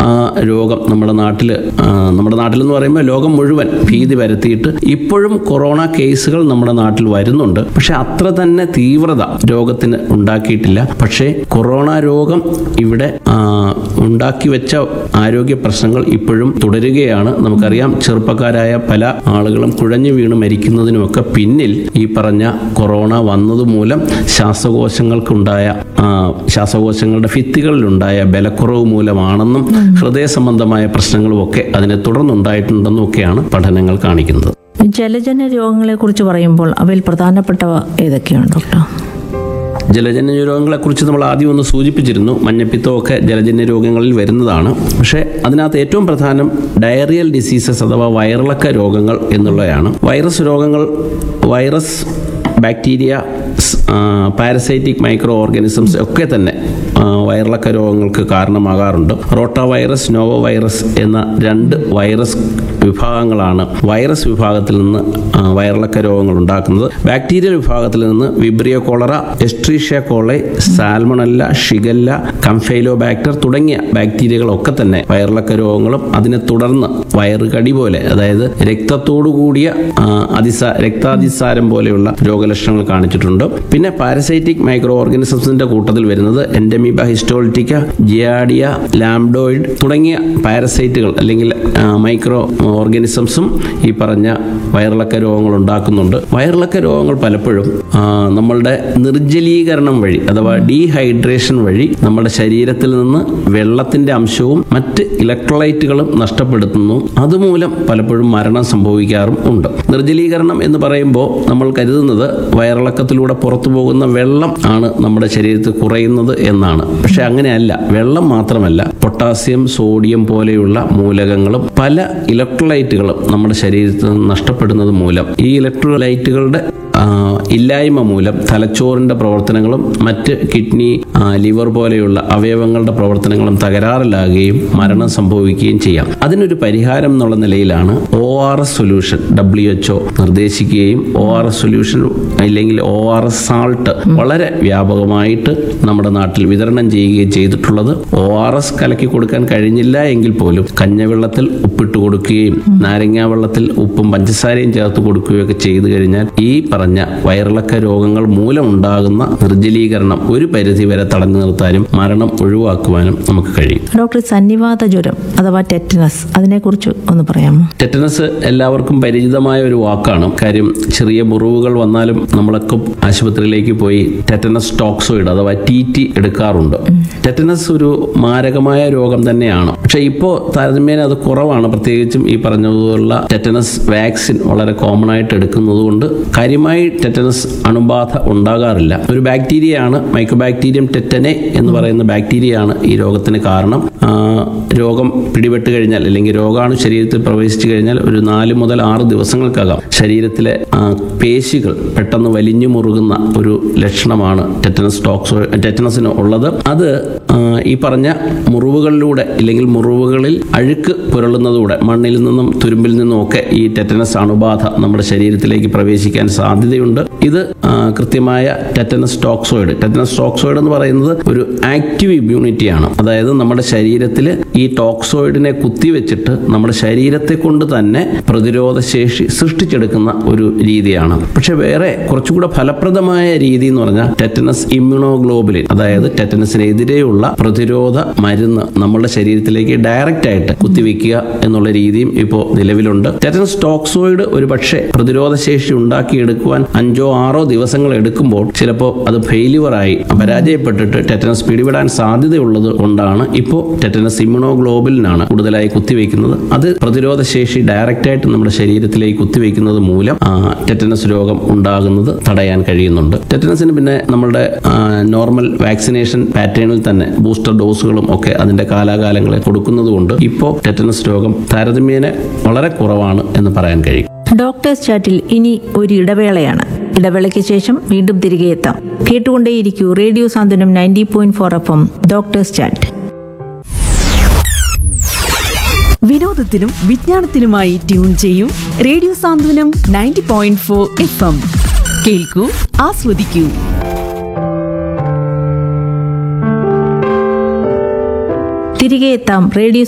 ആ രോഗം നമ്മുടെ നാട്ടിൽ നമ്മുടെ നാട്ടിലെന്ന് പറയുമ്പോൾ ലോകം മുഴുവൻ ഭീതി പരത്തിയിട്ട് ഇപ്പോഴും കൊറോണ കേസുകൾ നമ്മുടെ നാട്ടിൽ വരുന്നുണ്ട് പക്ഷെ അത്ര തന്നെ തീവ്രത രോഗത്തിന് ഉണ്ടാക്കിയിട്ടില്ല പക്ഷേ കൊറോണ രോഗം ഇവിടെ ആ, ഉണ്ടാക്കി വെച്ച ആരോഗ്യ പ്രശ്നങ്ങൾ ഇപ്പോഴും തുടരുകയാണ് നമുക്കറിയാം ചെറുപ്പക്കാരായ പല ആളുകളും കുഴഞ്ഞു വീണ് മരിക്കുന്നതിനുമൊക്കെ പിന്നിൽ ഈ പറഞ്ഞ കൊറോണ വന്നതുമൂലം ശ്വാസകോശങ്ങൾക്കുണ്ടായ ആ, ശ്വാസകോശങ്ങളുടെ ഭിത്തികളിലുണ്ടായ ബലക്കുറവ് മൂലമാണെന്നും ഹൃദയ സംബന്ധമായ പ്രശ്നങ്ങളും ഒക്കെ അതിനെ തുടർന്നുണ്ടായിട്ടുണ്ടെന്നും ഒക്കെയാണ് പഠനങ്ങൾ കാണിക്കുന്നത് ജലജന്യ രോഗങ്ങളെ കുറിച്ച് പറയുമ്പോൾ അവയിൽ പ്രധാനപ്പെട്ടവ ഏതൊക്കെയാണ് ഡോക്ടർ ജലജന്യ രോഗങ്ങളെക്കുറിച്ച് നമ്മൾ ആദ്യം ഒന്ന് സൂചിപ്പിച്ചിരുന്നു മഞ്ഞപ്പിത്തമൊക്കെ ജലജന്യ രോഗങ്ങളിൽ വരുന്നതാണ് പക്ഷേ അതിനകത്ത് ഏറ്റവും പ്രധാനം ഡയറിയൽ ഡിസീസസ് അഥവാ വയറിളക്ക രോഗങ്ങൾ എന്നുള്ളതാണ് വൈറസ് രോഗങ്ങൾ virus bacteria parasitic microorganisms ഒക്കെ തന്നെ ആ, വയറിളക്ക രോഗങ്ങൾക്ക് കാരണമാകാറുണ്ട് റോട്ട വൈറസ് നോവോ വൈറസ് എന്ന രണ്ട് വൈറസ് വിഭാഗങ്ങളാണ് വൈറസ് വിഭാഗത്തിൽ നിന്ന് ആ, വയറിളക്ക രോഗങ്ങൾ ഉണ്ടാക്കുന്നത് ബാക്ടീരിയൽ വിഭാഗത്തിൽ നിന്ന് Vibrio cholerae Escherichia coli Salmonella Shigella Campylobacter തുടങ്ങിയ ബാക്ടീരിയകളൊക്കെ തന്നെ വയറിളക്ക രോഗങ്ങളും അതിനെ തുടർന്ന് വയറുകടി പോലെ അതായത് രക്തത്തോടു കൂടിയ ആ, അതിസാ രക്താതിസാരം പോലെയുള്ള രോഗലക്ഷണങ്ങൾ കാണിച്ചിട്ടുണ്ട് പിന്നെ പാരസൈറ്റിക് മൈക്രോ ഓർഗാനിസംസിന്റെ കൂട്ടത്തിൽ വരുന്നത് എൻഡമീബ ഹിസ്റ്റോളിറ്റിക്ക ജിയാഡിയ ലാംഡോയിഡ് തുടങ്ങിയ പാരസൈറ്റുകൾ അല്ലെങ്കിൽ ആ, മൈക്രോ ഓർഗാനിസംസും ഈ പറഞ്ഞ വയറിളക്ക രോഗങ്ങൾ ഉണ്ടാക്കുന്നുണ്ട് വയറിളക്ക രോഗങ്ങൾ പലപ്പോഴും ആ, നമ്മളുടെ നിർജ്ജലീകരണം വഴി അഥവാ ഡീഹൈഡ്രേഷൻ വഴി നമ്മുടെ ശരീരത്തിൽ നിന്ന് വെള്ളത്തിന്റെ അംശവും മറ്റ് ഇലക്ട്രോലൈറ്റുകളും നഷ്ടപ്പെടുത്തുന്നു അതുമൂലം പലപ്പോഴും മരണം സംഭവിക്കാറും ഉണ്ട് നിർജ്ജലീകരണം എന്ന് പറയുമ്പോൾ നമ്മൾ കരുതുന്നത് വയറിളക്കത്തിലൂടെ പുറത്തു പോകുന്ന വെള്ളം ആണ് നമ്മുടെ ശരീരത്തിൽ കുറയുന്നത് എന്നാണ് പക്ഷെ അങ്ങനെയല്ല വെള്ളം മാത്രമല്ല പൊട്ടാസ്യം സോഡിയം പോലെയുള്ള മൂലകങ്ങളും പല ഇലക്ട്രോലൈറ്റുകളും നമ്മുടെ ശരീരത്തിൽ നിന്ന് നഷ്ടപ്പെടുന്നത് മൂലം ഈ ഇലക്ട്രോലൈറ്റുകളുടെ ആ, ഇല്ലായ്മ മൂലം തലച്ചോറിന്റെ പ്രവർത്തനങ്ങളും മറ്റ് കിഡ്നി ആ, ലിവർ പോലെയുള്ള അവയവങ്ങളുടെ പ്രവർത്തനങ്ങളും തകരാറിലാകുകയും മരണം സംഭവിക്കുകയും ചെയ്യാം അതിനൊരു പരിഹാരം എന്നുള്ള നിലയിലാണ് O R S solution W H O നിർദ്ദേശിക്കുകയും ഒ ആർ എസ് സൊല്യൂഷൻ അല്ലെങ്കിൽ ഒ ആർ എസ് സാൾട്ട് വളരെ വ്യാപകമായിട്ട് നമ്മുടെ നാട്ടിൽ വിതരണം ചെയ്യുകയും ചെയ്തിട്ടുള്ളത് ഒ ആർ എസ് കലക്കി കൊടുക്കാൻ കഴിഞ്ഞില്ല എങ്കിൽ പോലും കഞ്ഞവെള്ളത്തിൽ ഉപ്പിട്ട് കൊടുക്കുകയും നാരങ്ങാ വെള്ളത്തിൽ ഉപ്പും പഞ്ചസാരയും ചേർത്ത് കൊടുക്കുകയൊക്കെ ചെയ്തു കഴിഞ്ഞാൽ ഈ പറഞ്ഞ വയറിളക്ക രോഗങ്ങൾ മൂലമുണ്ടാകുന്ന നിർജ്ജലീകരണം ഒരു പരിധി വരെ തടഞ്ഞു നിർത്താനും മരണം ഒഴിവാക്കുവാനും നമുക്ക് കഴിയും ഡോക്ടർ സന്നിവാത ജ്വരം അഥവാ ടെറ്റനസ് അതിനെക്കുറിച്ച് ഒന്ന് പറയാമോ ടെറ്റനസ് എല്ലാവർക്കും പരിചിതമായ ഒരു വാക്കാണ് കാര്യം ചെറിയ മുറിവുകൾ വന്നാലും നമ്മളൊക്കെ ആശുപത്രിയിലേക്ക് പോയി ടെറ്റനസ് ടോക്സോയിഡ് അഥവാ ടി ടി എടുക്കാറുണ്ട് ടെറ്റനസ് ഒരു മാരകമായ രോഗം തന്നെയാണ് പക്ഷെ ഇപ്പോൾ താരതമ്യേന അത് കുറവാണ് പ്രത്യേകിച്ചും ഈ പറഞ്ഞതുപോലുള്ള ടെറ്റനസ് വാക്സിൻ വളരെ കോമൺ ആയിട്ട് എടുക്കുന്നത് കൊണ്ട് കാര്യമായി ടെറ്റനസ് അണുബാധ ഉണ്ടാകാറില്ല ഒരു ബാക്ടീരിയയാണ് മൈക്രോബാക്ടീരിയം ടെറ്റനെ എന്ന് പറയുന്ന ബാക്ടീരിയയാണ് ഈ രോഗത്തിന് കാരണം ആ, രോഗം പിടിപെട്ട് കഴിഞ്ഞാൽ അല്ലെങ്കിൽ രോഗാണു ശരീരത്തിൽ പ്രവേശിച്ചു കഴിഞ്ഞാൽ ഒരു നാല് മുതൽ ആറ് ദിവസങ്ങൾക്കകം ശരീരത്തിലെ ആ, പേശികൾ പെട്ടെന്ന് വലിഞ്ഞു മുറുകുന്ന ഒരു ലക്ഷണമാണ് ടെറ്റനസ് ടോക്സോ ടെറ്റനസിന് ഉള്ളത് അത് ആ, ഈ പറഞ്ഞ മുറിവുകളിലൂടെ ഇല്ലെങ്കിൽ മുറിവുകളിൽ അഴുക്ക് പുരളുന്നതൂടെ മണ്ണിൽ നിന്നും തുരുമ്പിൽ നിന്നും ഒക്കെ ഈ ടെറ്റനസ് അണുബാധ നമ്മുടെ ശരീരത്തിലേക്ക് പ്രവേശിക്കാൻ സാധ്യതയുണ്ട് ഇത് ആ, കൃത്യമായ ടെറ്റനസ് ടോക്സോയിഡ് ടെറ്റനസ് ടോക്സോയിഡ് എന്ന് പറയുന്നത് ഒരു ആക്റ്റീവ് ഇമ്മ്യൂണിറ്റിയാണ് അതായത് നമ്മുടെ ശരീരത്തിൽ ഈ ടോക്സോയിഡിനെ കുത്തിവെച്ചിട്ട് നമ്മുടെ ശരീരത്തെ കൊണ്ട് തന്നെ പ്രതിരോധ ശേഷി സൃഷ്ടിച്ചെടുക്കുന്ന ഒരു രീതിയാണ് പക്ഷെ വേറെ കുറച്ചുകൂടെ ഫലപ്രദമായ രീതി എന്ന് പറഞ്ഞാൽ ടെറ്റനസ് ഇമ്മ്യൂണോഗ്ലോബുലിൻ അതായത് ടെറ്റനസിനെതിരെയുള്ള പ്രതിരോധ മരുന്ന് നമ്മുടെ ശരീരത്തിലേക്ക് ഡയറക്റ്റ് ആയിട്ട് കുത്തിവെക്കുക എന്നുള്ള രീതിയും ഇപ്പോൾ നിലവിലുണ്ട് ടെറ്റനസ് ടോക്സോയിഡ് ഒരു പക്ഷേ പ്രതിരോധ ശേഷി ഉണ്ടാക്കിയെടുക്കുവാൻ അഞ്ചോ ആറോ ദിവസങ്ങൾ എടുക്കുമ്പോൾ ചിലപ്പോൾ അത് ഫെയിലിയറായി പരാജയപ്പെട്ടിട്ട് ടെറ്റനസ് പിടിപെടാൻ സാധ്യതയുള്ളത് കൊണ്ടാണ് ഇപ്പോൾ ടെറ്റനസ് ഇമ്മ്യൂണോഗ്ലോബിലിനാണ് കൂടുതലായി കുത്തിവെക്കുന്നത് അത് പ്രതിരോധ ശേഷി ഡയറക്റ്റ് ആയിട്ട് നമ്മുടെ ശരീരത്തിലേക്ക് കുത്തിവെക്കുന്നത് മൂലം ആ, ടെറ്റനസ് രോഗം ഉണ്ടാകുന്നത് തടയാൻ കഴിയുന്നുണ്ട് ടെറ്റനസിന് പിന്നെ നമ്മളുടെ ആ, നോർമൽ വാക്സിനേഷൻ പാറ്റേണിൽ തന്നെ ബൂസ്റ്റർ ഡോസുകളും ഒക്കെ അതിന്റെ കാലാകാലങ്ങളിൽ കൊടുക്കുന്നത് കൊണ്ട് ഇപ്പോൾ ടെറ്റനസ് രോഗം താരതമ്യേന വളരെ കുറവാണ് എന്ന് പറയാൻ കഴിയും ഡോക്ടേഴ്സ് ചാറ്റിൽ ഇനി ഒരു ഇടവേളയാണ് ഇടവേളയ്ക്ക് ശേഷം വീണ്ടും തിരികെ എത്താം കേട്ടുകൊണ്ടേയിരിക്കൂ radio Santhwanam ninety point four F M doctors chat വിനോദത്തിനും വിജ്ഞാനത്തിനുമായി ട്യൂൺ ചെയ്യൂ radio Santhwanam ninety point four F M കേൾക്കൂ ആസ്വദിക്കൂ തിരികെ എത്താം റേഡിയോ